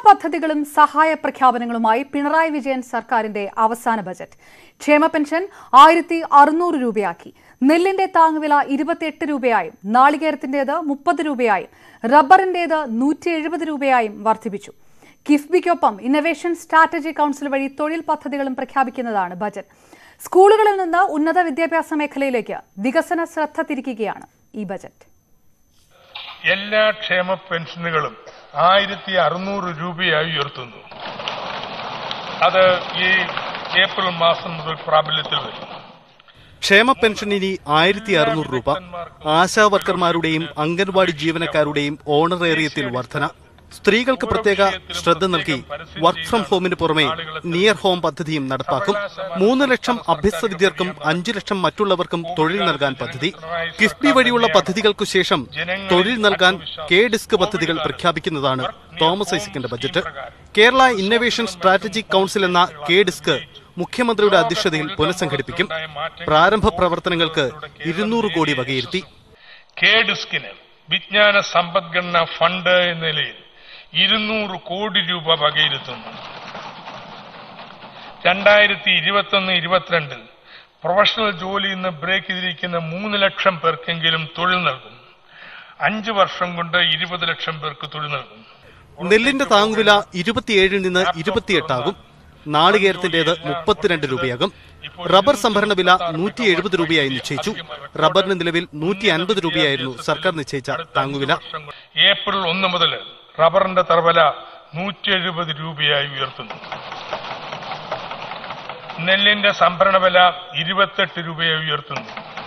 പദ്ധതികളും സഹായ പ്രഖ്യാപനങ്ങളുമായി പിണറായി വിജയൻ സർക്കാരിന്റെ അവസാന ബജറ്റ് ക്ഷേമ പെൻഷൻ ആയിരത്തി അറുന്നൂറ് രൂപയാക്കി നെല്ലിന്റെ താങ്ങുവില ഇരുപത്തിയെട്ട് രൂപയായും നാളികേരത്തിന്റേത് മുപ്പത് രൂപയായും റബ്ബറിന്റേത് നൂറ്റി എഴുപത് രൂപയായും വർദ്ധിപ്പിച്ചു കിഫ്ബിക്കൊപ്പം ഇന്നവേഷൻ സ്ട്രാറ്റജി കൌൺസിൽ വഴി തൊഴിൽ പദ്ധതികളും പ്രഖ്യാപിക്കുന്നതാണ് ബജറ്റ് സ്കൂളുകളിൽ നിന്ന് ഉന്നത വിദ്യാഭ്യാസ മേഖലയിലേക്ക് വികസന ശ്രദ്ധ തിരിക്കുകയാണ് ഈ ബജറ്റ് എല്ലാ ക്ഷേമ പെൻഷനുകളും ആയിരത്തി അറുന്നൂറ് രൂപയായി ഉയർത്തുന്നു അത് ഈ ഏപ്രിൽ മാസം മുതൽ പ്രാബല്യത്തിൽ വരും ക്ഷേമ പെൻഷൻ ഇനി ആയിരത്തി അറുന്നൂറ് രൂപ ആശാ വർക്കർമാരുടെയും അംഗൻവാടി ജീവനക്കാരുടെയും ഓണറേറിയത്തിൽ വർധന സ്ത്രീകൾക്ക് പ്രത്യേക ശ്രദ്ധ നൽകി വർക്ക് ഫ്രം ഹോമിന് പുറമെ നിയർ ഹോം പദ്ധതിയും നടപ്പാക്കും മൂന്ന് ലക്ഷം അഭ്യസ്ത വിദ്യർക്കും അഞ്ചു ലക്ഷം മറ്റുള്ളവർക്കും തൊഴിൽ നൽകാൻ പദ്ധതി കിഫ്ബി വഴിയുള്ള പദ്ധതികൾക്കു ശേഷം തൊഴിൽ നൽകാൻ കെ ഡിസ്ക് പദ്ധതികൾ പ്രഖ്യാപിക്കുന്നതാണ് തോമസ് ഐസക്കിന്റെ budget Kerala innovation strategic council എന്ന കെ ഡിസ്ക് മുഖ്യമന്ത്രിയുടെ അധ്യക്ഷതയിൽ പുനഃസംഘടിപ്പിക്കും പ്രാരംഭ പ്രവർത്തനങ്ങൾക്ക് ഇരുന്നൂറ് കോടി വകയിരുത്തി കെ ഡിസ്കിന് വിജ്ഞാന സമ്പദ്ഘടന ഫണ്ട് എന്ന നിലയിൽ ഇരുന്നൂറ് കോടി രൂപ വകയിരുത്തുന്നു രണ്ടായിരത്തി ഇരുപത്തൊന്ന് ഇരുപത്തിരണ്ടിൽ പ്രൊഫഷണൽ ജോലിയിൽ നിന്ന് ബ്രേക്ക് ചെയ്തിരിക്കുന്ന മൂന്ന് ലക്ഷം പേർക്കെങ്കിലും തൊഴിൽ നൽകും അഞ്ച് വർഷം കൊണ്ട് ഇരുപത് ലക്ഷം പേർക്ക് തൊഴിൽ നൽകും നെല്ലിന്റെ താങ്ങുവില ഇരുപത്തിയേഴിൽ നിന്ന് ഇരുപത്തിയെട്ടാകും നാളികേരത്തിന്റേത് മുപ്പത്തിരണ്ട് രൂപയാകും റബ്ബർ സംഭരണ വില നൂറ്റി എഴുപത് രൂപയായി നിശ്ചയിച്ചു റബ്ബറിന് നിലവിൽ നൂറ്റി അൻപത് രൂപയായിരുന്നു സർക്കാർ നിശ്ചയിച്ച താങ്ങുവില ഏപ്രിൽ ഒന്ന് മുതൽ റബ്ബറിന്റെ തറവില നൂറ്റി എഴുപത് രൂപയായി ഉയർത്തുന്നു നെല്ലിന്റെ സംഭരണ വില ഇരുപത്തെട്ട് രൂപയായി ഉയർത്തുന്നു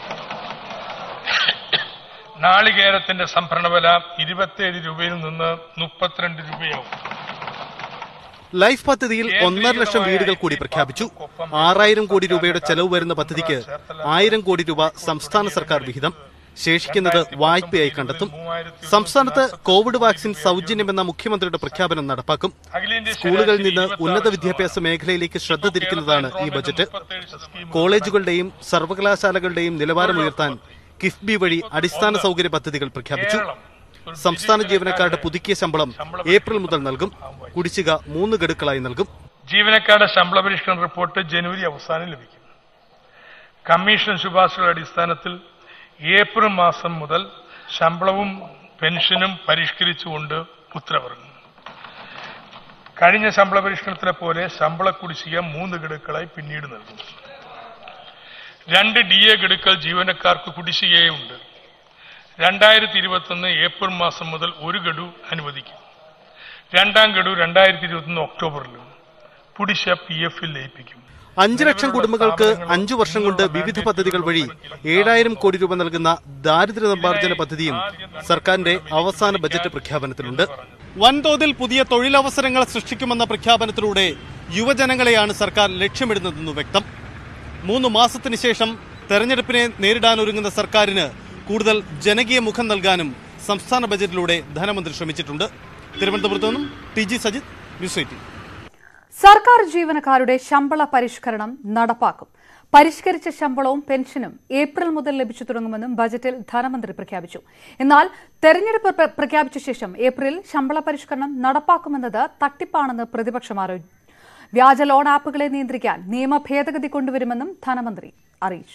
നാളികേരത്തിന്റെ സംഭരണ വില ഇരുപത്തിയേഴ് രൂപയിൽ നിന്ന് മുപ്പത്തിരണ്ട് രൂപയാവും ലൈഫ് പദ്ധതിയിൽ ഒന്നര ലക്ഷം വീടുകൾ കൂടി പ്രഖ്യാപിച്ചു ആറായിരം കോടി രൂപയുടെ ചെലവ് വരുന്ന പദ്ധതിക്ക് ആയിരം കോടി രൂപ സംസ്ഥാന സർക്കാർ വിഹിതം ശേഷിക്കുന്നത് വായ്പയായി കണ്ടെത്തും സംസ്ഥാനത്ത് കോവിഡ് വാക്സിൻ സൗജന്യമെന്ന മുഖ്യമന്ത്രിയുടെ പ്രഖ്യാപനം നടപ്പാക്കും സ്കൂളുകളിൽ നിന്ന് ഉന്നത വിദ്യാഭ്യാസ മേഖലയിലേക്ക് ശ്രദ്ധ തിരിക്കുന്നതാണ് ഈ ബജറ്റ് കോളേജുകളുടെയും സർവകലാശാലകളുടെയും നിലവാരമുയർത്താൻ കിഫ്ബി വഴി അടിസ്ഥാന സൗകര്യ പദ്ധതികൾ പ്രഖ്യാപിച്ചു സംസ്ഥാന ജീവനക്കാരുടെ പുതുക്കിയ ശമ്പളം ഏപ്രിൽ മുതൽ നൽകും കുടിശ്ശിക മൂന്ന് ഗഡുക്കളായി നൽകും ജീവനക്കാരുടെ ശമ്പള പരിഷ്കരണ റിപ്പോർട്ട് ജനുവരി അവസാനം ലഭിക്കും കമ്മീഷൻ ശുപാർശകളുടെ അടിസ്ഥാനത്തിൽ ഏപ്രിൽ മാസം മുതൽ ശമ്പളവും പെൻഷനും പരിഷ്കരിച്ചുകൊണ്ട് ഉത്തരവിറങ്ങും കഴിഞ്ഞ ശമ്പള പരിഷ്കരണത്തിലെ പോലെ ശമ്പള കുടിശ്ശിക മൂന്ന് ഗഡുക്കളായി പിന്നീട് നൽകും രണ്ട് ഡി എ ഗഡുക്കൾ ജീവനക്കാർക്ക് കുടിശ്ശികയുണ്ട് രണ്ടായിരത്തി ഇരുപത്തൊന്ന് ഏപ്രിൽ മാസം മുതൽ ഒരു ഗഡു അനുവദിക്കും രണ്ടാം ഗഡു രണ്ടായിരത്തി ഇരുപത്തൊന്ന് ഒക്ടോബറിലും പുടിശ പി എഫിൽ ലയിപ്പിക്കും അഞ്ചു ലക്ഷം കുടുംബങ്ങൾക്ക് അഞ്ചു വർഷം കൊണ്ട് വിവിധ പദ്ധതികൾ വഴി ഏഴായിരം കോടി രൂപ നൽകുന്ന ദാരിദ്ര്യ നിർമ്മാർജ്ജന പദ്ധതിയും സർക്കാരിന്റെ അവസാന ബജറ്റ് പ്രഖ്യാപനത്തിലുണ്ട് വൻതോതിൽ പുതിയ തൊഴിലവസരങ്ങൾ സൃഷ്ടിക്കുമെന്ന പ്രഖ്യാപനത്തിലൂടെ യുവജനങ്ങളെയാണ് സർക്കാർ ലക്ഷ്യമിടുന്നതെന്ന് വ്യക്തം മൂന്ന് മാസത്തിന് ശേഷം തെരഞ്ഞെടുപ്പിനെ നേരിടാനൊരുങ്ങുന്ന സർക്കാരിന് കൂടുതൽ ജനകീയ മുഖം നൽകാനും സംസ്ഥാന ബജറ്റിലൂടെ ധനമന്ത്രി ശ്രമിച്ചിട്ടുണ്ട് തിരുവനന്തപുരത്ത് നിന്നും T G Sajith News eighteen സർക്കാർ ജീവനക്കാരുടെ ശമ്പള പരിഷ്കരണം നടപ്പാക്കും പരിഷ്കരിച്ച ശമ്പളവും പെൻഷനും ഏപ്രിൽ മുതൽ ലഭിച്ചു തുടങ്ങുമെന്നും ബജറ്റിൽ ധനമന്ത്രി പ്രഖ്യാപിച്ചു എന്നാൽ തെരഞ്ഞെടുപ്പ് പ്ര- പ്രഖ്യാപിച്ച ശേഷം ഏപ്രിലിൽ ശമ്പള പരിഷ്കരണം നടപ്പാക്കുമെന്നത് തട്ടിപ്പാണെന്ന് പ്രതിപക്ഷം ആരോപിച്ചു വ്യാജ ലോൺ ആപ്പുകളെ നിയന്ത്രിക്കാൻ നിയമ ഭേദഗതി കൊണ്ടുവരുമെന്നും ധനമന്ത്രി അറിയിച്ചു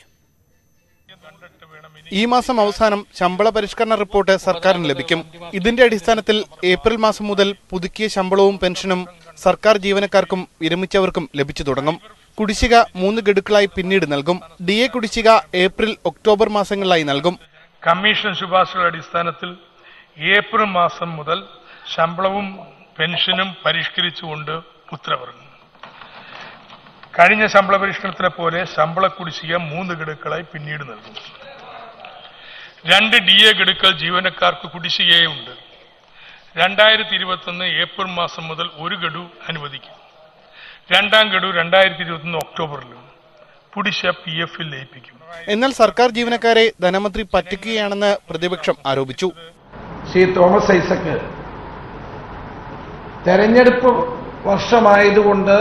ഈ മാസം അവസാനം ശമ്പള പരിഷ്കരണ റിപ്പോർട്ട് സർക്കാരിന് ലഭിക്കും ഇതിന്റെ അടിസ്ഥാനത്തിൽ ഏപ്രിൽ മാസം മുതൽ പുതുക്കിയ ശമ്പളവും പെൻഷനും സർക്കാർ ജീവനക്കാർക്കും വിരമിച്ചവർക്കും ലഭിച്ചു തുടങ്ങും കുടിശ്ശിക മൂന്ന് ഗഡുക്കളായി പിന്നീട് നൽകും ഡി എ കുടിശ്ശിക ഏപ്രിൽ ഒക്ടോബർ മാസങ്ങളിലായി നൽകും കമ്മീഷൻ ശുപാർശകളുടെ അടിസ്ഥാനത്തിൽ ഏപ്രിൽ മാസം മുതൽ ശമ്പളവും പെൻഷനും പരിഷ്കരിച്ചുകൊണ്ട് ഉത്തരവിറങ്ങും കഴിഞ്ഞ ശമ്പള പരിഷ്കരണത്തിലെ പോലെ ശമ്പള കുടിശ്ശിക മൂന്ന് ഗഡുക്കളായി പിന്നീട് നൽകും രണ്ട് ഡി എ ഗഡുക്കൾ ജീവനക്കാർക്ക് കുടിശ്ശികയുണ്ട് രണ്ടായിരത്തി ഇരുപത്തൊന്ന് ഏപ്രിൽ മാസം മുതൽ ഒരു ഗഡു അനുവദിക്കും രണ്ടാം ഗഡു രണ്ടായിരത്തി ഇരുപത്തൊന്ന് ഒക്ടോബറിലും പുടിശ പി എഫിൽ ലയിപ്പിക്കും എന്നാൽ സർക്കാർ ജീവനക്കാരെ ധനമന്ത്രി പറ്റിക്കുകയാണെന്ന് പ്രതിപക്ഷം ആരോപിച്ചു ശ്രീ തോമസ് ഐസക്ക് തെരഞ്ഞെടുപ്പ് വർഷമായതുകൊണ്ട്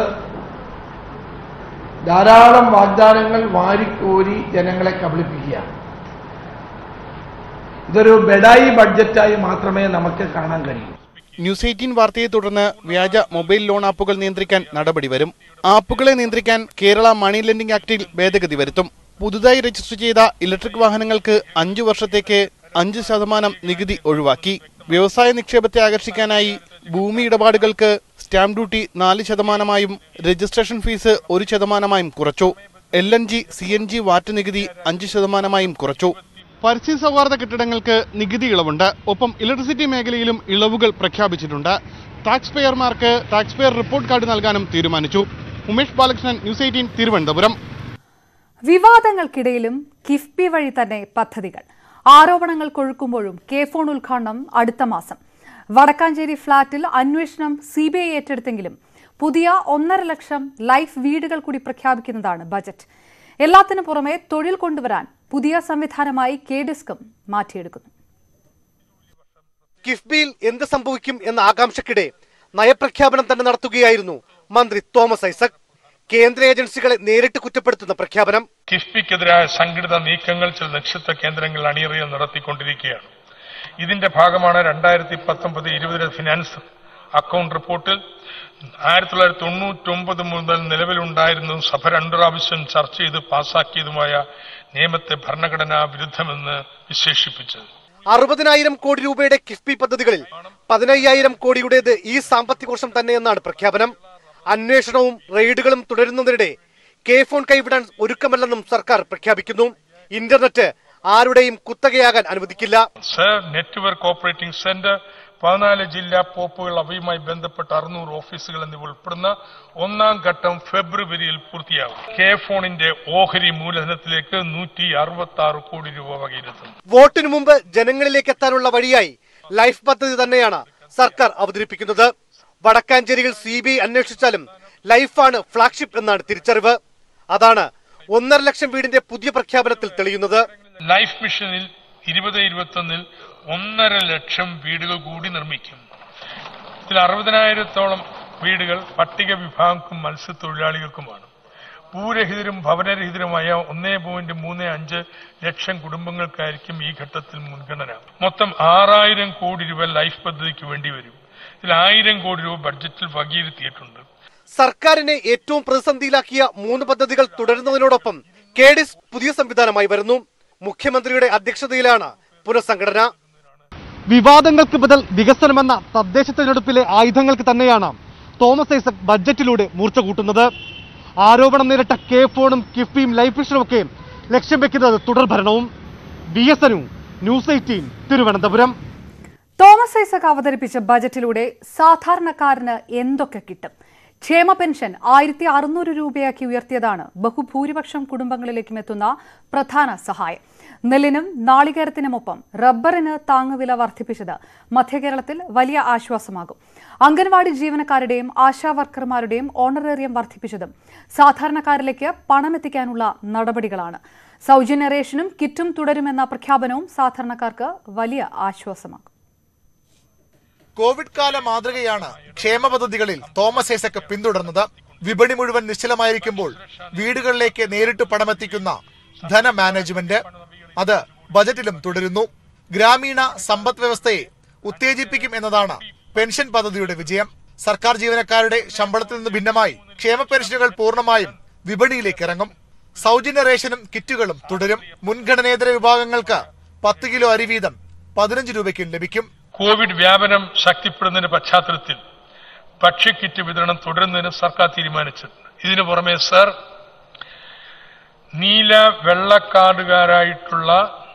ധാരാളം വാഗ്ദാനങ്ങൾ വാരിക്കോരി ജനങ്ങളെ കബളിപ്പിക്കുകയാണ് ഇതൊരു ബെഡായി ബഡ്ജറ്റായി മാത്രമേ നമുക്ക് കാണാൻ കഴിയൂ ന്യൂസ് എയ്റ്റീൻ വാർത്തയെ തുടർന്ന് വ്യാജ മൊബൈൽ ലോൺ ആപ്പുകൾ നിയന്ത്രിക്കാൻ നടപടി വരും ആപ്പുകളെ നിയന്ത്രിക്കാൻ കേരള മണി ലെൻഡിംഗ് ആക്ടിൽ ഭേദഗതി വരുത്തും പുതുതായി രജിസ്റ്റർ ചെയ്ത ഇലക്ട്രിക് വാഹനങ്ങൾക്ക് അഞ്ചു വർഷത്തേക്ക് അഞ്ച് ശതമാനം നികുതി ഒഴിവാക്കി വ്യവസായ നിക്ഷേപത്തെ ആകർഷിക്കാനായി ഭൂമി ഇടപാടുകൾക്ക് സ്റ്റാമ്പ് ഡ്യൂട്ടി നാല് ശതമാനമായും രജിസ്ട്രേഷൻ ഫീസ് ഒരു ശതമാനമായും കുറച്ചു L N G C N G VAT നികുതി അഞ്ച് ശതമാനമായും കുറച്ചു പരിസ്ഥിതി സൗഹാർദ്ദ കെട്ടിടങ്ങൾക്ക് നികുതി ഇളവുണ്ട് ഒപ്പം ഇലക്ട്രിസിറ്റി മേഖലയിലും ഇളവുകൾ പ്രഖ്യാപിച്ചിട്ടുണ്ട് ടാക്സ് പേയർമാർക്ക് ടാക്സ് പേയർ റിപ്പോർട്ട് കാർഡ് നൽകാനും തീരുമാനിച്ചു ഉമേഷ് ബാലകൃഷ്ണൻ ന്യൂസ് എയ്റ്റീൻ തിരുവനന്തപുരം വിവാദങ്ങൾക്കിടയിലും കിഫ്ബി വഴി തന്നെ പദ്ധതികൾ ആരോപണങ്ങൾ കൊഴുക്കുമ്പോഴും കെ ഫോൺ ഉദ്ഘാടനം അടുത്ത മാസം വടക്കാഞ്ചേരി ഫ്ളാറ്റിൽ അന്വേഷണം സി ബി ഐ ഏറ്റെടുത്തെങ്കിലും പുതിയ ഒന്നര ലക്ഷം ലൈഫ് വീടുകൾ കൂടി പ്രഖ്യാപിക്കുന്നതാണ് ബജറ്റ് എല്ലാത്തിനു പുറമെ തൊഴിൽ കൊണ്ടുവരാൻ പുതിയ സംവിധാനമായി കെ ഡിസ്കും മാറ്റിയെടുക്കുന്നു കിഫ്ബിയിൽ എന്ത് സംഭവിക്കും എന്ന ആകാംക്ഷക്കിടെ നയപ്രഖ്യാപനം തന്നെ നടത്തുകയായിരുന്നു മന്ത്രി തോമസ് ഐസക് കേന്ദ്ര ഏജൻസികളെ നേരിട്ട് കുറ്റപ്പെടുത്തുന്ന പ്രഖ്യാപനം കിഫ്ബിക്കെതിരായ സംഘടിത നീക്കങ്ങൾ ചില നിക്ഷിപ്ത കേന്ദ്രങ്ങൾ അണിയറിയിൽ നടത്തിക്കൊണ്ടിരിക്കുകയാണ് ഇതിന്റെ ഭാഗമാണ് രണ്ടായിരത്തി പത്തൊമ്പത് ഇരുപതിലെ ഫിനാൻസ് അക്കൗണ്ട് റിപ്പോർട്ടിൽ ആയിരത്തി തൊള്ളായിരത്തി തൊണ്ണൂറ്റി ഒമ്പത് മുതൽ നിലവിലുണ്ടായിരുന്നതും സഭ രണ്ടു പ്രാവശ്യം ചർച്ച ചെയ്ത് പാസാക്കിയതുമായ നിയമത്തെ ഭരണഘടനാ വിരുദ്ധമെന്ന് വിശേഷിപ്പിച്ചത് അറുപതിനായിരം കോടി രൂപയുടെ കിഫ്ബി പദ്ധതികളിൽ പതിനയ്യായിരം കോടിയുടേത് ഈ സാമ്പത്തിക വർഷം തന്നെയെന്നാണ് പ്രഖ്യാപനം അന്വേഷണവും റെയ്ഡുകളും തുടരുന്നതിനിടെ കെ ഫോൺ കൈവിടാൻ ഒരുക്കമല്ലെന്നും സർക്കാർ പ്രഖ്യാപിക്കുന്നു ഇന്റർനെറ്റ് ആരുടെയും കുത്തകയാകാൻ അനുവദിക്കില്ല സർ നെറ്റ്വർക്ക് ഓപ്പറേറ്റിംഗ് സെന്റർ പതിനാല് ജില്ലാ പോപ്പുകൾ അവയുമായി ബന്ധപ്പെട്ട അറുന്നൂറ് ഓഫീസുകൾ എന്നിവ ഉൾപ്പെടുന്ന ഒന്നാം ഘട്ടം ഫെബ്രുവരിയിൽ പൂർത്തിയാകും കെ ഫോണിന്റെ ഓഹരി മൂലധനത്തിലേക്ക് നൂറ്റി അറുപത്തി ആറ് കോടി രൂപ വകയിരുത്തും വോട്ടിനു മുമ്പ് ജനങ്ങളിലേക്ക് എത്താനുള്ള വഴിയായി ലൈഫ് പദ്ധതി തന്നെയാണ് സർക്കാർ അവതരിപ്പിക്കുന്നത് വടക്കാഞ്ചേരിയിൽ സി ബി ഐ അന്വേഷിച്ചാലും ലൈഫാണ് ഫ്ളാഗ്ഷിപ്പ് എന്നാണ് തിരിച്ചറിവ് അതാണ് ഒന്നര ലക്ഷം വീടിന്റെ പുതിയ പ്രഖ്യാപനത്തിൽ തെളിയുന്നത് ലൈഫ് മിഷനിൽ ഇരുപത് ഇരുപത്തൊന്നിൽ ഒന്നര ലക്ഷം വീടുകൾ കൂടി നിർമ്മിക്കും ഇതിൽ അറുപതിനായിരത്തോളം വീടുകൾ പട്ടിക വിഭാഗങ്ങൾക്കും മത്സ്യത്തൊഴിലാളികൾക്കുമാണ് ഭൂരഹിതരും ഭവനരഹിതരുമായ ഒന്നേ പോയിന്റ് മൂന്ന് അഞ്ച് ലക്ഷം കുടുംബങ്ങൾക്കായിരിക്കും ഈ ഘട്ടത്തിൽ മുൻഗണന മൊത്തം ആറായിരം കോടി രൂപ ലൈഫ് പദ്ധതിക്ക് വേണ്ടി വരും ഇതിൽ ആയിരം കോടി രൂപ ബഡ്ജറ്റിൽ വകയിരുത്തിയിട്ടുണ്ട് സർക്കാരിനെ ഏറ്റവും പ്രതിസന്ധിയിലാക്കിയ മൂന്ന് പദ്ധതികൾ തുടരുന്നതിനോടൊപ്പം കേഡിസ് പുതിയ സംവിധാനമായി വരുന്നു മുഖ്യമന്ത്രിയുടെ അധ്യക്ഷതയിലാണ് പുനഃസംഘടന വിവാദങ്ങൾക്ക് ബദൽ വികസനമെന്ന തദ്ദേശ തെരഞ്ഞെടുപ്പിലെ ആയുധങ്ങൾക്ക് തന്നെയാണ് തോമസ് ഐസക് ബഡ്ജറ്റിലൂടെ മൂർച്ച കൂട്ടുന്നത് ആരോപണം നേരിട്ട കെ ഫോണും കിഫ്ബിയും ലൈഫ് മിഷനും ഒക്കെ ലക്ഷ്യം വെക്കുന്നത് തുടർ ഭരണവും ബി എസ് എനും ന്യൂസ് എയ്റ്റീൻ തിരുവനന്തപുരം തോമസ് ഐസക് അവതരിപ്പിച്ച ബജറ്റിലൂടെ സാധാരണക്കാരന് എന്തൊക്കെ കിട്ടും ക്ഷേമ പെൻഷൻ ആയിരത്തി അറുന്നൂറ് രൂപയാക്കി ഉയർത്തിയതാണ് ബഹുഭൂരിപക്ഷം കുടുംബങ്ങളിലേക്കും എത്തുന്ന പ്രധാന സഹായം നെല്ലിനും നാളികേരത്തിനുമൊപ്പം റബ്ബറിന് താങ്ങുവില വർദ്ധിപ്പിച്ചത് മധ്യകേരളത്തിൽ വലിയ ആശ്വാസമാകും അംഗൻവാടി ജീവനക്കാരുടെയും ആശാ വർക്കർമാരുടെയും ഓണറേറിയം വർദ്ധിപ്പിച്ചതും സാധാരണക്കാരിലേക്ക് പണമെത്തിക്കാനുള്ള നടപടികളാണ് സൗജന്യ റേഷനും കിറ്റും തുടരുമെന്ന പ്രഖ്യാപനവും സാധാരണക്കാർക്ക് വലിയ ആശ്വാസമാകും കോവിഡ് കാല മാതൃകയാണ് ക്ഷേമ പദ്ധതികളിൽ തോമസ് ഐസക് പിന്തുടർന്നത് വിപണി മുഴുവൻ നിശ്ചലമായിരിക്കുമ്പോൾ വീടുകളിലേക്ക് നേരിട്ട് പണമെത്തിക്കുന്ന ധന മാനേജ്മെന്റ് അത് ബജറ്റിലും തുടരുന്നു ഗ്രാമീണ സമ്പദ് വ്യവസ്ഥയെ ഉത്തേജിപ്പിക്കും എന്നതാണ് പെൻഷൻ പദ്ധതിയുടെ വിജയം സർക്കാർ ജീവനക്കാരുടെ ശമ്പളത്തിൽ നിന്ന് ഭിന്നമായി ക്ഷേമ പെൻഷനുകൾ പൂർണ്ണമായും വിപണിയിലേക്ക് ഇറങ്ങും സൗജന്യ റേഷനും കിറ്റുകളും തുടരും മുൻഗണനേതര വിഭാഗങ്ങൾക്ക് പത്ത് കിലോ അരി വീതം പതിനഞ്ച് രൂപയ്ക്കും ലഭിക്കും കോവിഡ് വ്യാപനം ശക്തിപ്പെടുന്നതിന്റെ പശ്ചാത്തലത്തിൽ ഭക്ഷ്യക്കിറ്റ് വിതരണം തുടരുന്നതിന് സർക്കാർ തീരുമാനിച്ചിട്ടുണ്ട് ഇതിനു പുറമെ സർ നീല വെള്ളക്കാർഡുകാരായിട്ടുള്ള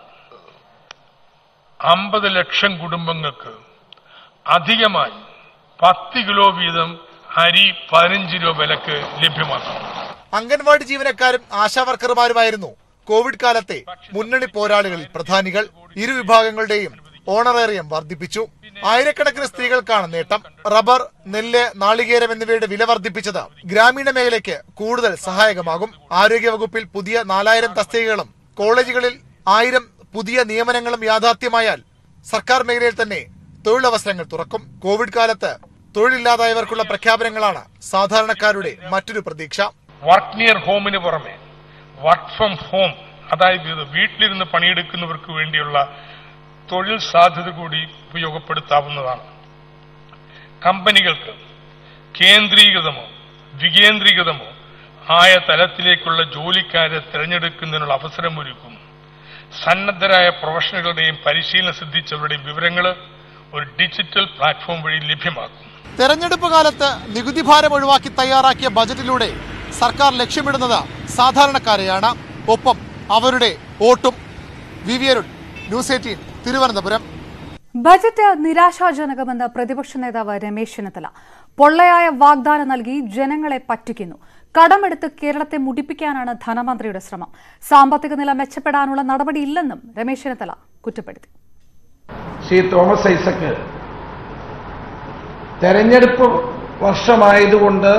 അമ്പത് ലക്ഷം കുടുംബങ്ങൾക്ക് അധികമായി പത്ത് കിലോ വീതം അരി പതിനഞ്ച് രൂപ വിലക്ക് ലഭ്യമാക്കും അംഗൻവാടി ജീവനക്കാരും ആശാവർക്കർമാരുമായിരുന്നു കോവിഡ് കാലത്തെ മുന്നണി പോരാളികളിൽ പ്രധാനികൾ ഇരു വിഭാഗങ്ങളുടെയും ഓണറേറിയം വർദ്ധിപ്പിച്ചു ആയിരക്കണക്കിന് സ്ത്രീകൾക്കാണ് നേട്ടം റബ്ബർ നെല്ല് നാളികേരം എന്നിവയുടെ വില വർദ്ധിപ്പിച്ചത് ഗ്രാമീണ മേഖലയ്ക്ക് കൂടുതൽ സഹായകമാകും ആരോഗ്യവകുപ്പിൽ പുതിയ നാലായിരം തസ്തികകളും കോളേജുകളിൽ ആയിരം പുതിയ നിയമനങ്ങളും യാഥാർത്ഥ്യമായാൽ സർക്കാർ മേഖലയിൽ തന്നെ തൊഴിലവസരങ്ങൾ തുറക്കും കോവിഡ് കാലത്ത് തൊഴിലില്ലാതായവർക്കുള്ള പ്രഖ്യാപനങ്ങളാണ് സാധാരണക്കാരുടെ മറ്റൊരു പ്രതീക്ഷ വർക്ക് നിയർ ഹോമിന് പുറമെ വർക്ക് ഫ്രം ഹോം അതായത് ഇത് വീട്ടിലിരുന്ന് പണിയെടുക്കുന്നവർക്ക് വേണ്ടിയുള്ള തൊഴിൽ സാധ്യത കൂടി ഉപയോഗപ്പെടുത്താവുന്നതാണ് കമ്പനികൾക്ക് കേന്ദ്രീകൃതമോ വികേന്ദ്രീകൃതമോ ആയ തലത്തിലേക്കുള്ള ജോലിക്കാരെ തിരഞ്ഞെടുക്കുന്നതിനുള്ള അവസരമൊരുക്കും സന്നദ്ധരായ പ്രൊഫഷണലുകളുടെയും പരിശീലനം സിദ്ധിച്ചവരുടെയും വിവരങ്ങൾ ഒരു ഡിജിറ്റൽ പ്ലാറ്റ്ഫോം വഴി ലഭ്യമാക്കും തെരഞ്ഞെടുപ്പ് കാലത്ത് നികുതി ഭാരം ഒഴിവാക്കി തയ്യാറാക്കിയ ബജറ്റിലൂടെ സർക്കാർ ലക്ഷ്യമിടുന്നത് സാധാരണക്കാരെയാണ് ഒപ്പം അവരുടെ വോട്ടും V V Arun News eighteen Thiruvananthapuram budget നിരാശാജനകമെന്ന് പ്രതിപക്ഷ നേതാവ് രമേശ് ചെന്നിത്തല പൊള്ളയായ വാഗ്ദാനം നൽകി ജനങ്ങളെ പറ്റിക്കുന്നു കടമെടുത്ത് കേരളത്തെ മുടിപ്പിക്കാനാണ് ധനമന്ത്രിയുടെ ശ്രമം സാമ്പത്തിക നില മെച്ചപ്പെടാനുള്ള നടപടിയില്ലെന്നും രമേശ് ചെന്നിത്തല കുറ്റപ്പെടുത്തി ശ്രീ തോമസ് ഐസക്ക് തെരഞ്ഞെടുപ്പ് വർഷമായതുകൊണ്ട്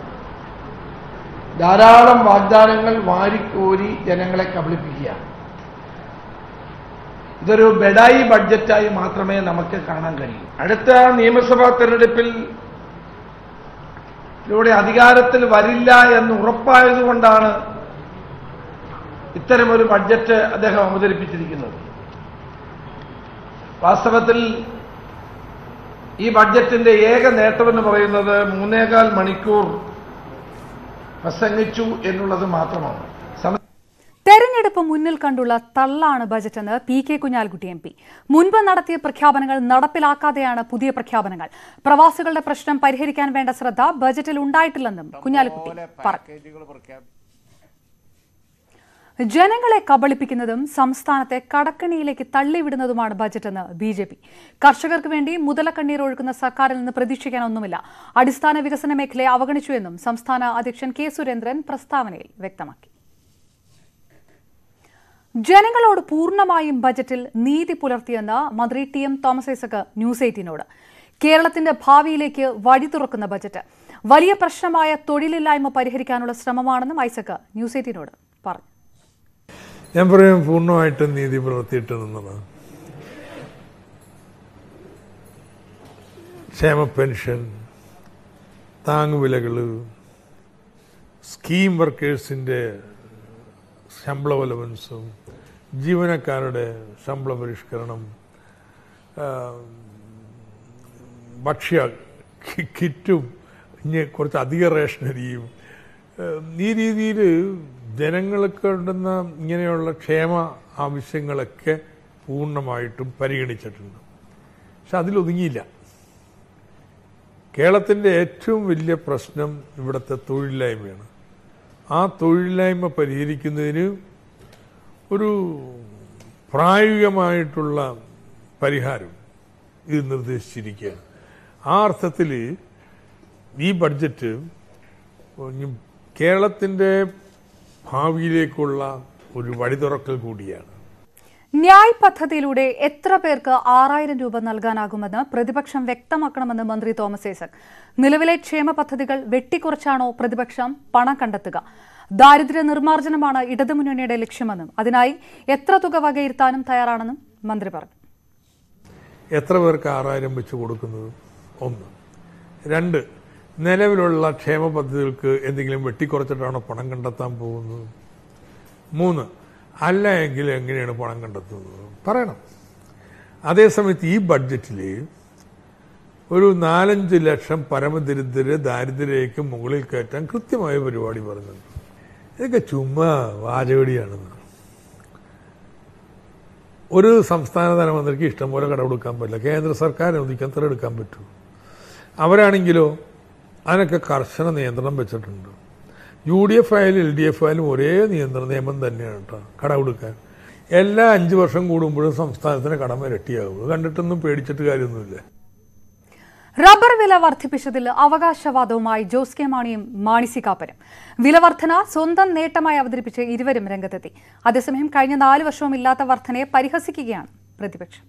ധാരാളം വാഗ്ദാനങ്ങൾ വാരിക്കോരി ജനങ്ങളെ കബളിപ്പിക്കുകയാണ് ഇതൊരു ബെഡായി ബഡ്ജറ്റായി മാത്രമേ നമുക്ക് കാണാൻ കഴിയൂ അടുത്ത നിയമസഭാ തെരഞ്ഞെടുപ്പിൽ ഇവിടെ അധികാരത്തിൽ വരില്ല എന്ന് ഉറപ്പായതുകൊണ്ടാണ് ഇത്തരമൊരു ബഡ്ജറ്റ് അദ്ദേഹം അവതരിപ്പിച്ചിരിക്കുന്നത് വാസ്തവത്തിൽ ഈ ബഡ്ജറ്റിന്റെ ഏക നേട്ടമെന്ന് പറയുന്നത് മൂന്നേകാൽ മണിക്കൂർ പ്രസംഗിച്ചു എന്നുള്ളത് മാത്രമാണ് സമ- തെരഞ്ഞെടുപ്പ് മുന്നിൽ കണ്ടുള്ള തള്ളാണ് ബജറ്റെന്ന് P K Kunhalikutty M P മുൻപ് നടത്തിയ പ്രഖ്യാപനങ്ങൾ നടപ്പിലാക്കാതെയാണ് പുതിയ പ്രഖ്യാപനങ്ങൾ പ്രവാസികളുടെ പ്രശ്നം പരിഹരിക്കാൻ വേണ്ട ശ്രദ്ധ ബജറ്റിൽ ഉണ്ടായിട്ടില്ലെന്നും കുഞ്ഞാലിക്കുട്ടി പറഞ്ഞു ജനങ്ങളെ കബളിപ്പിക്കുന്നതും സംസ്ഥാനത്തെ കടക്കണിയിലേക്ക് തള്ളിവിടുന്നതുമാണ് ബജറ്റെന്ന് ബി ജെ പി കർഷകർക്ക് വേണ്ടി മുതലക്കണ്ണീർ ഒഴുക്കുന്ന സർക്കാരിൽ നിന്ന് പ്രതീക്ഷിക്കാനൊന്നുമില്ല അടിസ്ഥാന വികസന മേഖലയെ അവഗണിച്ചുവെന്നും സംസ്ഥാന അധ്യക്ഷൻ കെ സുരേന്ദ്രൻ പ്രസ്താവനയിൽ വ്യക്തമാക്കി ജനങ്ങളോട് പൂർണ്ണമായും ബജറ്റിൽ നീതി പുലർത്തിയെന്ന് മന്ത്രി T M Thomas Isaac news എയ്റ്റീനോട് കേരളത്തിന്റെ ഭാവിയിലേക്ക് വഴി തുറക്കുന്ന ബജറ്റ് വലിയ പ്രശ്നമായ തൊഴിലില്ലായ്മ പരിഹരിക്കാനുള്ള ശ്രമമാണെന്നും ഐസക് ന്യൂസ് എയ്റ്റീനോട് പറഞ്ഞു ഞാൻ പറയും പൂർണ്ണമായിട്ടും നീതി പുലർത്തിയിട്ട് നിന്നതാണ് ക്ഷേമ പെൻഷൻ താങ്ങുവിലകൾ സ്കീം വർക്കേഴ്സിൻ്റെ ശമ്പള അലവൻസും ജീവനക്കാരുടെ ശമ്പള പരിഷ്കരണം ആ, ഭക്ഷ്യ കി- കിറ്റും ഇനി കുറച്ച് അധിക റേഷനരിയും ഏഹ് ഈ രീതിയിൽ ജനങ്ങൾക്ക് വേണ്ടുന്ന ഇങ്ങനെയുള്ള ക്ഷേമ ആവശ്യങ്ങളൊക്കെ പൂർണ്ണമായിട്ടും പരിഗണിച്ചിട്ടുണ്ട് പക്ഷെ അതിലൊതുങ്ങിയില്ല കേരളത്തിൻ്റെ ഏറ്റവും വലിയ പ്രശ്നം ഇവിടുത്തെ തൊഴിലില്ലായ്മയാണ് ആ തൊഴിലില്ലായ്മ പരിഹരിക്കുന്നതിന് ഒരു പ്രായോഗികമായിട്ടുള്ള പരിഹാരം ഇത് നിർദ്ദേശിച്ചിരിക്കുകയാണ് ആ അർത്ഥത്തിൽ ഈ ബഡ്ജറ്റ് ഇനി കേരളത്തിൻ്റെ ഭാവിയിലേക്കുള്ള ഒരു വഴി തുറക്കൽ കൂടിയാണ് ന്യായ് പദ്ധതിയിലൂടെ എത്ര പേർക്ക് ആറായിരം രൂപ നൽകാനാകുമെന്ന് പ്രതിപക്ഷം വ്യക്തമാക്കണമെന്ന് മന്ത്രി തോമസ് ഐസക് നിലവിലെ ക്ഷേമ പദ്ധതികൾ വെട്ടിക്കുറച്ചാണോ പ്രതിപക്ഷം പണം കണ്ടെത്തുക ദാരിദ്ര്യ നിർമ്മാർജ്ജനമാണ് ഇടതുമുന്നണിയുടെ ലക്ഷ്യമെന്നും അതിനായി എത്ര തുക വകയിരുത്താനും തയ്യാറാണെന്നും മന്ത്രി പറഞ്ഞു എത്ര പേർക്ക് ആറായിരം വെച്ച് കൊടുക്കുന്നത് ഒന്ന് രണ്ട് നിലവിലുള്ള ക്ഷേമ പദ്ധതികൾക്ക് എന്തെങ്കിലും വെട്ടിക്കുറച്ചിട്ടാണോ പണം കണ്ടെത്താൻ പോകുന്നത് മൂന്ന് അല്ല എങ്കിൽ എങ്ങനെയാണ് പണം കണ്ടെത്തുന്നത് പറയണം അതേസമയത്ത് ഈ ബഡ്ജറ്റിൽ ഒരു നാലഞ്ച് ലക്ഷം പരമദരിദ്രരെ ദാരിദ്ര്യരേഖയ്ക്ക് മുകളിൽ കയറ്റാൻ കൃത്യമായ പരിപാടി പറഞ്ഞിട്ടുണ്ട് ഇതൊക്കെ ചുമ്മാ വാചകടിയാണെന്ന് ഒരു സംസ്ഥാന ധനമന്ത്രിക്ക് ഇഷ്ടം പോലെ കടമെടുക്കാൻ പറ്റില്ല കേന്ദ്ര സർക്കാർ അനുവദിക്കാൻ തരം എടുക്കാൻ പറ്റൂ അവരാണെങ്കിലോ അതിനൊക്കെ കർശന നിയന്ത്രണം വെച്ചിട്ടുണ്ട് യു ഡി എഫ് ആയാലും എൽ ഡി എഫ് ആയാലും ഒരേ നിയന്ത്രണ നിയമം തന്നെയാണ് കേട്ടോ കടമെടുക്കാൻ എല്ലാ അഞ്ച് വർഷം കൂടുമ്പോഴും സംസ്ഥാനത്തിന് കടമ ഇരട്ടിയാകും ഇത് കണ്ടിട്ടൊന്നും പേടിച്ചിട്ട് കാര്യമൊന്നുമില്ല റബ്ബർ വില വർദ്ധിപ്പിച്ചതിൽ അവകാശവാദവുമായി ജോസ് കെ മാണിയും മാണി സി കാപ്പനും വില വർധന സ്വന്തം നേട്ടമായി അവതരിപ്പിച്ച് ഇരുവരും രംഗത്തെത്തി അതേസമയം കഴിഞ്ഞ നാല് വർഷവും ഇല്ലാത്ത വർധനയെ പരിഹസിക്കുകയാണ് പ്രതിപക്ഷം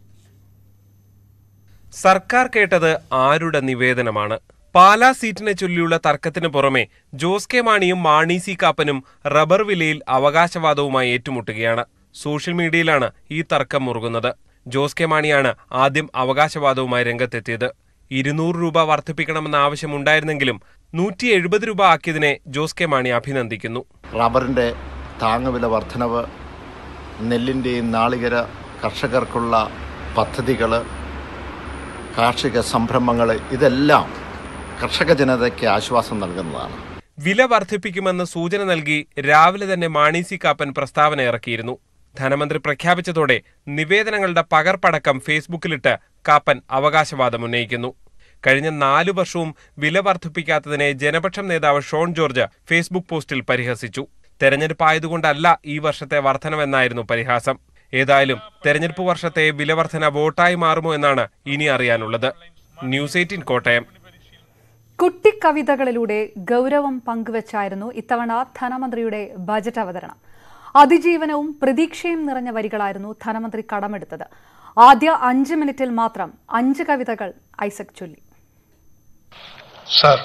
സർക്കാർ കേട്ടത് ആരുടെ നിവേദനമാണ് പാലാ സീറ്റിനെ ചൊല്ലിയുള്ള തർക്കത്തിന് പുറമെ ജോസ് കെ മാണിയും മാണി സി കാപ്പനും റബ്ബർ വിലയിൽ അവകാശവാദവുമായി ഏറ്റുമുട്ടുകയാണ് സോഷ്യൽ മീഡിയയിലാണ് ഈ തർക്കം മുറുകുന്നത് ജോസ് കെ മാണിയാണ് ആദ്യം അവകാശവാദവുമായി രംഗത്തെത്തിയത് ഇരുന്നൂറ് രൂപ വർദ്ധിപ്പിക്കണമെന്ന ആവശ്യമുണ്ടായിരുന്നെങ്കിലും നൂറ്റി എഴുപത് രൂപ ആക്കിയതിനെ ജോസ് കെ മാണി അഭിനന്ദിക്കുന്നു റബ്ബറിൻ്റെ താങ്ങുവില വർധനവ് നെല്ലിൻ്റെയും നാളികര കർഷകർക്കുള്ള പദ്ധതികൾ കാർഷിക സംരംഭങ്ങൾ ഇതെല്ലാം കർഷക ജനതയ്ക്ക് ആശ്വാസം നൽകുന്നതാണ് വില വർദ്ധിപ്പിക്കുമെന്ന് സൂചന നൽകി രാവിലെ തന്നെ മാണി സി കാപ്പൻ പ്രസ്താവന ഇറക്കിയിരുന്നു ധനമന്ത്രി പ്രഖ്യാപിച്ചതോടെ നിവേദനങ്ങളുടെ പകർപ്പടക്കം ഫേസ്ബുക്കിലിട്ട് കാപ്പൻ അവകാശവാദം ഉന്നയിക്കുന്നു കഴിഞ്ഞ നാലു വർഷവും വില വർദ്ധിപ്പിക്കാത്തതിനെ ജനപക്ഷം നേതാവ് ഷോൺ ജോർജ് ഫേസ്ബുക്ക് പോസ്റ്റിൽ പരിഹസിച്ചു തെരഞ്ഞെടുപ്പായതുകൊണ്ടല്ല ഈ വർഷത്തെ വർധനവെന്നായിരുന്നു പരിഹാസം ഏതായാലും തെരഞ്ഞെടുപ്പ് വർഷത്തെ വിലവർധന വോട്ടായി മാറുമോ എന്നാണ് ഇനി അറിയാനുള്ളത് ന്യൂസ് എയ്റ്റീൻ കോട്ടയം കുട്ടിക്കവിതകളിലൂടെ ഗൗരവം പങ്കുവച്ചായിരുന്നു ഇത്തവണ ധനമന്ത്രിയുടെ ബജറ്റ് അവതരണം അതിജീവനവും പ്രതീക്ഷയും നിറഞ്ഞ വരികളായിരുന്നു ധനമന്ത്രി കടമെടുത്തത് ആദ്യ അഞ്ച് മിനിറ്റിൽ മാത്രം അഞ്ച് കവിതകൾ ഐസക് ചൊല്ലി സർ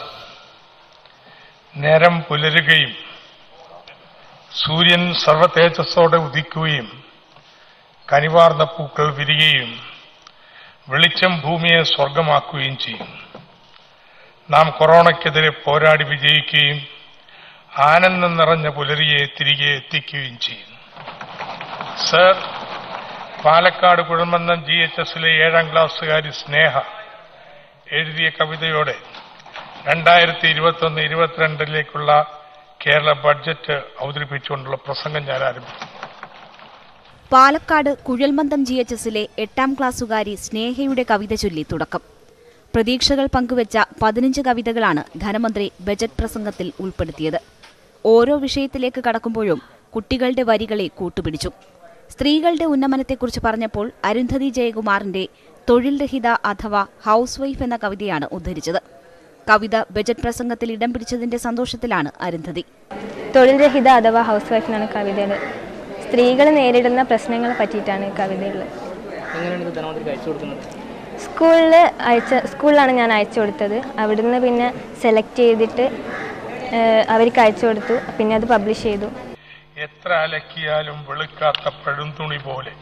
നേരം പുലരുകയും സൂര്യൻ സർവതേജസ്സോടെ ഉദിക്കുകയും കനിവാർന്ന പൂക്കൾ വിരിയുകയും വെളിച്ചം ഭൂമിയെ സ്വർഗമാക്കുകയും ചെയ്യും നാം കൊറോണയ്ക്കെതിരെ പോരാടി വിജയിക്കുകയും ആനന്ദം നിറഞ്ഞ പുലരിയെ തിരികെ എത്തിക്കുകയും ചെയ്യും sir Palakkad Kuzhamannam G H എസിലെ ഏഴാം ക്ലാസ്സുകാരി സ്നേഹ എഴുതിയ കവിതയോടെ രണ്ടായിരത്തി ഇരുപത്തൊന്ന് ഇരുപത്തിരണ്ടിലേക്കുള്ള കേരള ബഡ്ജറ്റ് അവതരിപ്പിച്ചുകൊണ്ടുള്ള പ്രസംഗം ഞാൻ ആരംഭിച്ചു പാലക്കാട് കുഴൽമന്ദം ജി എച്ച് എസിലെ എട്ടാം ക്ലാസ്സുകാരി സ്നേഹയുടെ കവിത ചൊല്ലി തുടക്കം പ്രതീക്ഷകൾ പങ്കുവച്ച പതിനഞ്ച് കവിതകളാണ് ധനമന്ത്രി ബജറ്റ് പ്രസംഗത്തിൽ ഉൾപ്പെടുത്തിയത് ഓരോ വിഷയത്തിലേക്ക് കടക്കുമ്പോഴും കുട്ടികളുടെ വരികളെ കൂട്ടുപിടിച്ചു സ്ത്രീകളുടെ ഉന്നമനത്തെക്കുറിച്ച് പറഞ്ഞപ്പോൾ അരുന്ധതി ജയകുമാറിന്റെ തൊഴിൽ രഹിത അഥവാ ഹൗസ് വൈഫ് എന്ന കവിതയാണ് ഉദ്ധരിച്ചത് കവിത ബജറ്റ് പ്രസംഗത്തിൽ ഇടം പിടിച്ചതിന്റെ സന്തോഷത്തിലാണ് അരുന്ധതി തൊഴിൽ രഹിത അഥവാ ഹൗസ് വൈഫ് എന്നാണ് കവിതയിൽ സ്ത്രീകൾ നേരിടുന്ന പ്രശ്നങ്ങളെ പറ്റിയിട്ടാണ് കവിതയുള്ളത് എങ്ങനെയാണ് ഇത് ധനമന്ത്രിക്ക് അയച്ചു കൊടുക്കുന്നത് സ്കൂളിൽ അയച്ച സ്കൂളിലാണ് ഞാൻ അയച്ചു കൊടുത്തത് അവിടുന്ന് പിന്നെ സെലക്ട് ചെയ്തിട്ട് ഏഹ്, അവർക്ക് അയച്ചു കൊടുത്തു പിന്നെ അത് പബ്ലിഷ് ചെയ്തു എത്ര അലക്കിയാലും വെളുക്കാത്ത പഴുന്തുണി പോലെ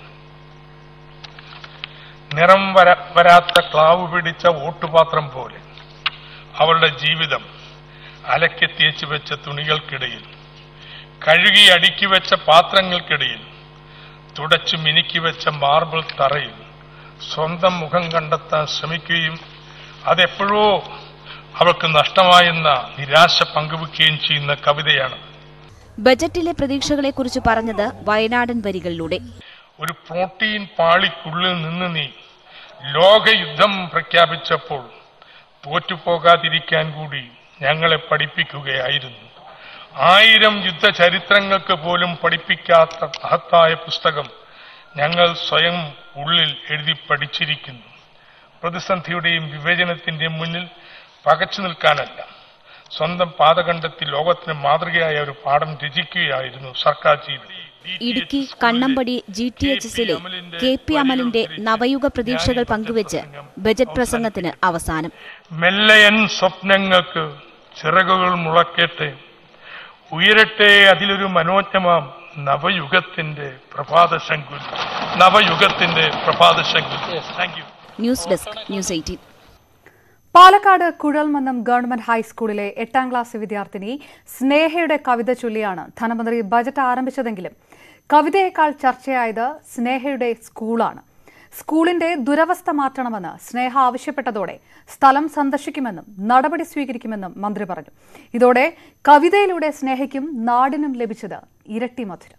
നിറം വര വരാത്ത ക്ലാവ് പിടിച്ച ഓട്ടുപാത്രം പോലെ അവളുടെ ജീവിതം അലക്കി തേച്ച് വെച്ച തുണികൾക്കിടയിൽ കഴുകി അടുക്കി വെച്ച പാത്രങ്ങൾക്കിടയിൽ തുടച്ചു മിനുക്കി വെച്ച മാർബിൾ തറയിൽ സ്വന്തം മുഖം കണ്ടെത്താൻ ശ്രമിക്കുകയും അതെപ്പോഴോ അവൾക്ക് നഷ്ടമായെന്ന നിരാശ പങ്കുവെക്കുകയും ചെയ്യുന്ന കവിതയാണ് ബജറ്റിലെ പ്രതീക്ഷകളെക്കുറിച്ച് പറഞ്ഞത് വയനാടൻ വരികളിലൂടെ ഒരു പ്രോട്ടീൻ പാളിക്കുള്ളിൽ നിന്ന് നീ ലോകയുദ്ധം പ്രഖ്യാപിച്ചപ്പോൾ തോറ്റുപോകാതിരിക്കാൻ കൂടി ഞങ്ങളെ പഠിപ്പിക്കുകയായിരുന്നു ആയിരം യുദ്ധ ചരിത്രങ്ങൾക്ക് പോലും പഠിപ്പിക്കാത്ത മഹത്തായ പുസ്തകം ഞങ്ങൾ സ്വയം ഉള്ളിൽ എഴുതി പഠിച്ചിരിക്കുന്നു പ്രതിസന്ധിയുടെയും വിവേചനത്തിന്റെയും മുന്നിൽ പകച്ചു നിൽക്കാനല്ല സ്വന്തം പാത കണ്ടെത്തി ലോകത്തിന് മാതൃകയായ ഒരു പാഠം രചിക്കുകയായിരുന്നു സർക്കാർ ചെയ്തത് Idukki Kannampadi G T H എസിലെ കെ പി അമലിന്റെ നവയുഗ പ്രതീക്ഷകൾ പങ്കുവച്ച് ബജറ്റ് പ്രസംഗത്തിന് അവസാനം മെല്ലയൻ സ്വപ്നങ്ങൾക്ക് ചിറകുകൾ മുളക്കട്ടെ ഉയരട്ടെ അതിലൊരു മനോജ്ഞമാം നവയുഗത്തിന്റെ പ്രഭാത ശങ്കുൽ നവയുഗത്തിന്റെ പ്രഭാത ശങ്കുൽ thank you news desk news eighteen Palakkad Kuzhalmannam government ഹൈസ്കൂളിലെ എട്ടാം ക്ലാസ് വിദ്യാർത്ഥിനി സ്നേഹയുടെ കവിത ചൊല്ലിയാണ് ധനമന്ത്രി ബജറ്റ് ആരംഭിച്ചതെങ്കിലും കവിതയേക്കാൾ ചർച്ചയായത് സ്നേഹയുടെ സ്കൂളാണ് സ്കൂളിന്റെ ദുരവസ്ഥ മാറ്റണമെന്ന് സ്നേഹ ആവശ്യപ്പെട്ടതോടെ സ്ഥലം സന്ദർശിക്കുമെന്നും നടപടി സ്വീകരിക്കുമെന്നും മന്ത്രി പറഞ്ഞു ഇതോടെ കവിതയിലൂടെ സ്നേഹയ്ക്കും നാടിനും ലഭിച്ചത് ഇരട്ടി മധുരം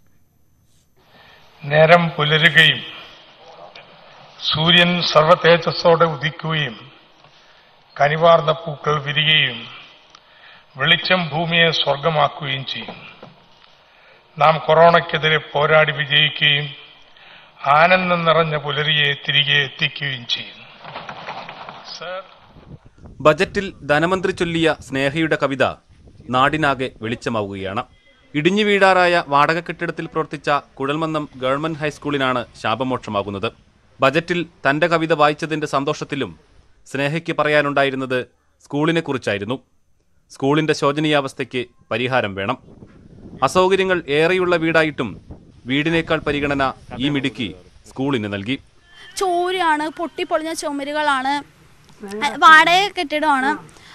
നേരം പുലരുകയും സൂര്യൻ സർവതേജസ്സോടെ ഉദിക്കുകയും കനിവാർന്ന പൂക്കൾ വിരിയുകയും വെളിച്ചം ഭൂമിയെ സ്വർഗമാക്കുകയും ചെയ്യും നാം കൊറോണയ്ക്കെതിരെ പോരാടി വിജയിക്കുകയും ആനന്ദം നിറഞ്ഞ പുലരിയെ തിരികെ എത്തിക്കുകയും ചെയ്യും സർ ബജറ്റിൽ ധനമന്ത്രി ചൊല്ലിയ സ്നേഹയുടെ കവിത നാടിനാകെ വെളിച്ചമാവുകയാണ് ഇടിഞ്ഞു വീഴാറായ വാടക കെട്ടിടത്തിൽ പ്രവർത്തിച്ച കുഴൽമന്നം ഗവൺമെന്റ് ഹൈസ്കൂളിനാണ് ശാപമോക്ഷമാകുന്നത് ബജറ്റിൽ തന്റെ കവിത വായിച്ചതിന്റെ സന്തോഷത്തിലും സ്നേഹയ്ക്ക് പറയാനുണ്ടായിരുന്നത് സ്കൂളിനെക്കുറിച്ചായിരുന്നു സ്കൂളിന്റെ ശോചനീയാവസ്ഥയ്ക്ക് പരിഹാരം വേണം അസൗകര്യങ്ങൾ ഏറെയുള്ള വീടായിട്ടും വീടിനേക്കാൾ പരിഗണന ഈ മിടുക്കി സ്കൂളിന് നൽകി ചോരയാണ് പൊട്ടിപ്പൊളിഞ്ഞ ചുമരുകളാണ് വാടക കെട്ടിടമാണ്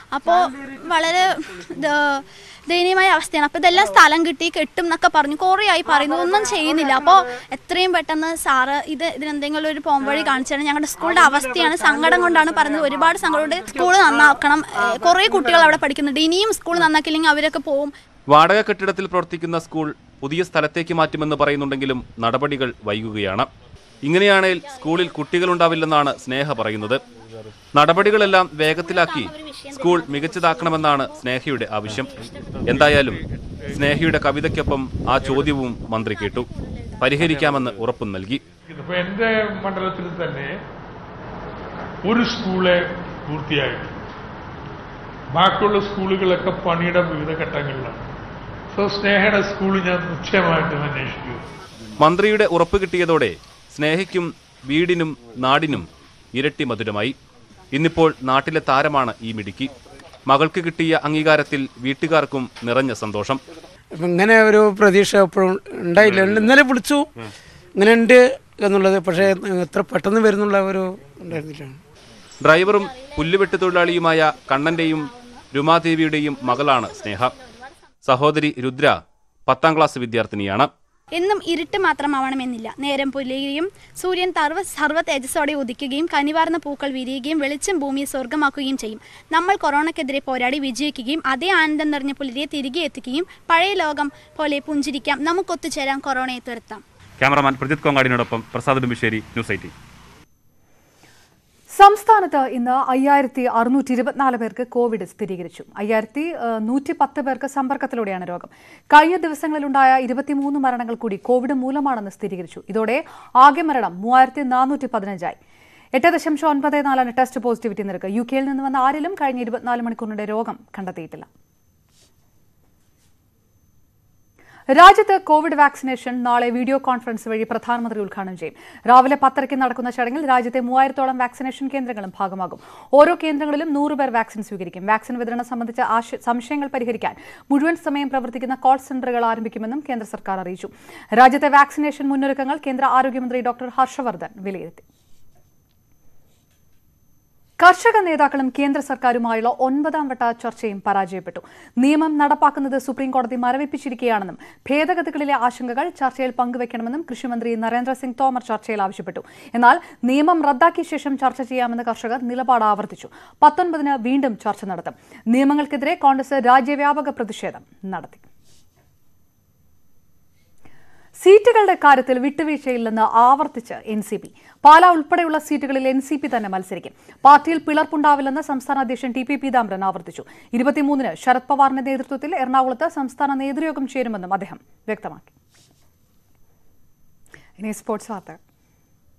അപ്പോൾ വളരെ ദ- ദയനീയമായ അവസ്ഥയാണ് അപ്പോൾ ഇതെല്ലാം സ്ഥലം കിട്ടി കെട്ടും എന്നൊക്കെ പറഞ്ഞു കുറേ ആയി പറയുന്നു ഒന്നും ചെയ്യുന്നില്ല അപ്പോൾ എത്രയും പെട്ടെന്ന് സാറ് ഇത് ഇതിനെന്തെങ്കിലും ഒരു പോംവഴി കാണിച്ചു തരണം ഞങ്ങളുടെ സ്കൂളിൻ്റെ അവസ്ഥയാണ് സങ്കടം കൊണ്ടാണ് പറയുന്നത് ഒരുപാട് സങ്കടമുണ്ട് സ്കൂൾ നന്നാക്കണം ഏഹ് കുറേ കുട്ടികൾ അവിടെ പഠിക്കുന്നുണ്ട് ഇനിയും സ്കൂൾ നന്നാക്കില്ലെങ്കിൽ അവരൊക്കെ പോവും വാടക കെട്ടിടത്തിൽ പ്രവർത്തിക്കുന്ന സ്കൂൾ പുതിയ സ്ഥലത്തേക്ക് മാറ്റുമെന്ന് പറയുന്നുണ്ടെങ്കിലും നടപടികൾ വൈകുകയാണ് ഇങ്ങനെയാണെങ്കിൽ സ്കൂളിൽ കുട്ടികളുണ്ടാവില്ലെന്നാണ് സ്നേഹ പറയുന്നത് നടപടികളെല്ലാം വേഗത്തിലാക്കി സ്കൂൾ മികച്ചതാക്കണമെന്നാണ് സ്നേഹയുടെ ആവശ്യം എന്തായാലും സ്നേഹയുടെ കവിതയ്ക്കൊപ്പം ആ ചോദ്യവും മന്ത്രി കേട്ടു പരിഹരിക്കാമെന്ന് ഉറപ്പും നൽകി ഇപ്പൊ എന്റെ മണ്ഡലത്തിൽ തന്നെ ഒരു സ്കൂള് പൂർത്തിയായിട്ട് ബാക്കിയുള്ള സ്കൂളുകളൊക്കെ പണിയുടെ വിവിധ ഘട്ടങ്ങളിലാണ് സോ സ്നേഹയുടെ സ്കൂൾ ഞാൻ നിശ്ചയമായിട്ടും അന്വേഷിക്കും മന്ത്രിയുടെ ഉറപ്പ് കിട്ടിയതോടെ സ്നേഹയ്ക്കും വീടിനും നാടിനും ഇരട്ടി മധുരമായി ഇന്നിപ്പോൾ നാട്ടിലെ താരമാണ് ഈ മിടുക്കി മകൾക്ക് കിട്ടിയ അംഗീകാരത്തിൽ വീട്ടുകാർക്കും നിറഞ്ഞ സന്തോഷം അപ്പം ഇങ്ങനെ ഒരു പ്രതീക്ഷ എപ്പോഴും ഉണ്ടായില്ല ഇന്നലെ വിളിച്ചു ഇങ്ങനെ ഉണ്ട് എന്നുള്ളത് പക്ഷേ എത്ര പെട്ടെന്ന് വരുന്നുള്ള ഒരു ഉണ്ടായിരുന്നില്ല ഡ്രൈവറും പുല്ലുവെട്ട് തൊഴിലാളിയുമായ കണ്ണന്റെയും രുമാദേവിയുടെയും മകളാണ് സ്നേഹ സഹോദരി രുദ്ര പത്താം ക്ലാസ് വിദ്യാർത്ഥിനിയാണ് എന്നും ഇരുട്ട് മാത്രമാവണമെന്നില്ല നേരം പുലയുകയും സൂര്യൻ സർവ്വ സർവ്വ തേജസ്സോടെ ഉദിക്കുകയും കനിവാർന്ന പൂക്കൾ വിരിയുകയും വെളിച്ചം ഭൂമിയെ സ്വർഗമാക്കുകയും ചെയ്യും നമ്മൾ കൊറോണയ്ക്കെതിരെ പോരാടി വിജയിക്കുകയും അതേ ആനന്ദം നിറഞ്ഞ പുലരിയെ തിരികെ എത്തിക്കുകയും പഴയ ലോകം പോലെ പുഞ്ചിരിക്കാം നമുക്കൊത്തുചേരാൻ കൊറോണയെ തുരത്താം ക്യാമറമാൻ പ്രജിത് കോങ്ങാടിനോടൊപ്പം പ്രസാദ് ബിംബിശ്ശേരി ന്യൂസ് എയ്റ്റീൻ സംസ്ഥാനത്ത് ഇന്ന് അയ്യായിരത്തി അറുന്നൂറ്റി ഇരുപത്തിനാല് പേർക്ക് കോവിഡ് സ്ഥിരീകരിച്ചു അയ്യായിരത്തി നൂറ്റി പത്ത് പേർക്ക് സമ്പർക്കത്തിലൂടെയാണ് രോഗം കഴിഞ്ഞ ദിവസങ്ങളിലുണ്ടായ ഇരുപത്തിമൂന്ന് മരണങ്ങൾ കൂടി കോവിഡ് മൂലമാണെന്ന് സ്ഥിരീകരിച്ചു ഇതോടെ ആകെ മരണം മൂവായിരത്തി നാനൂറ്റി പതിനഞ്ചായി എട്ട് ദശാംശം ഒൻപത് നാലാണ് ടെസ്റ്റ് പോസിറ്റിവിറ്റി നിരക്ക് യു കെയിൽ നിന്ന് വന്ന ആരിലും കഴിഞ്ഞ ഇരുപത്തിനാല് മണിക്കൂറിനിടെ രോഗം കണ്ടെത്തിയിട്ടില്ല രാജ്യത്ത് കോവിഡ് വാക്സിനേഷൻ നാളെ വീഡിയോ കോൺഫറൻസ് വഴി പ്രധാനമന്ത്രി ഉദ്ഘാടനം ചെയ്യും രാവിലെ പത്തരയ്ക്ക് നടക്കുന്ന ചടങ്ങിൽ രാജ്യത്തെ മൂവായിരത്തോളം വാക്സിനേഷൻ കേന്ദ്രങ്ങളും ഭാഗമാകും ഓരോ കേന്ദ്രങ്ങളിലും നൂറ് പേർ വാക്സിൻ സ്വീകരിക്കും വാക്സിൻ വിതരണം സംബന്ധിച്ച ആശ- സംശയങ്ങൾ പരിഹരിക്കാൻ മുഴുവൻ സമയം പ്രവർത്തിക്കുന്ന കോൾ സെന്ററുകൾ ആരംഭിക്കുമെന്നും കേന്ദ്ര സർക്കാർ അറിയിച്ചു രാജ്യത്തെ വാക്സിനേഷൻ മുന്നൊരുക്കങ്ങൾ കേന്ദ്ര ആരോഗ്യമന്ത്രി ഡോക്ടർ ഹർഷവർദ്ധൻ വിലയിരുത്തി കർഷക നേതാക്കളും കേന്ദ്ര സർക്കാരുമായുള്ള ഒൻപതാം വട്ട ചർച്ചയും പരാജയപ്പെട്ടു നിയമം നടപ്പാക്കുന്നത് സുപ്രീം കോടതി മരവിപ്പിച്ചിരിക്കുകയാണെന്നും ഭേദഗതികളിലെ ആശങ്കകൾ ചർച്ചയിൽ പങ്കുവയ്ക്കണമെന്നും കൃഷിമന്ത്രി നരേന്ദ്രസിംഗ് തോമർ ചർച്ചയിൽ ആവശ്യപ്പെട്ടു എന്നാൽ നിയമം റദ്ദാക്കിയ ശേഷം ചർച്ച ചെയ്യാമെന്ന് കർഷകർ നിലപാട് ആവർത്തിച്ചു പത്തൊൻപതിന് വീണ്ടും ചർച്ച നടത്തും നിയമങ്ങൾക്കെതിരെ കോൺഗ്രസ് രാജ്യവ്യാപക പ്രതിഷേധം നടത്തി സീറ്റുകളുടെ കാര്യത്തിൽ വിട്ടുവീഴ്ചയില്ലെന്ന് ആവർത്തിച്ച് എൻ സി പി പാലാ ഉൾപ്പെടെയുള്ള സീറ്റുകളിൽ എൻ സി പി തന്നെ മത്സരിക്കും പാർട്ടിയിൽ പിളർപ്പുണ്ടാവില്ലെന്ന് സംസ്ഥാന അധ്യക്ഷൻ ടി പി പീതാംബരൻ ആവർത്തിച്ചു ഇരുപത്തിമൂന്നിന് ശരത് പവാറിന്റെ നേതൃത്വത്തിൽ എറണാകുളത്ത് സംസ്ഥാന നേതൃയോഗം ചേരുമെന്നും അദ്ദേഹം വ്യക്തമാക്കി ഇനി സ്പോർട്സ് വാർത്തകൾ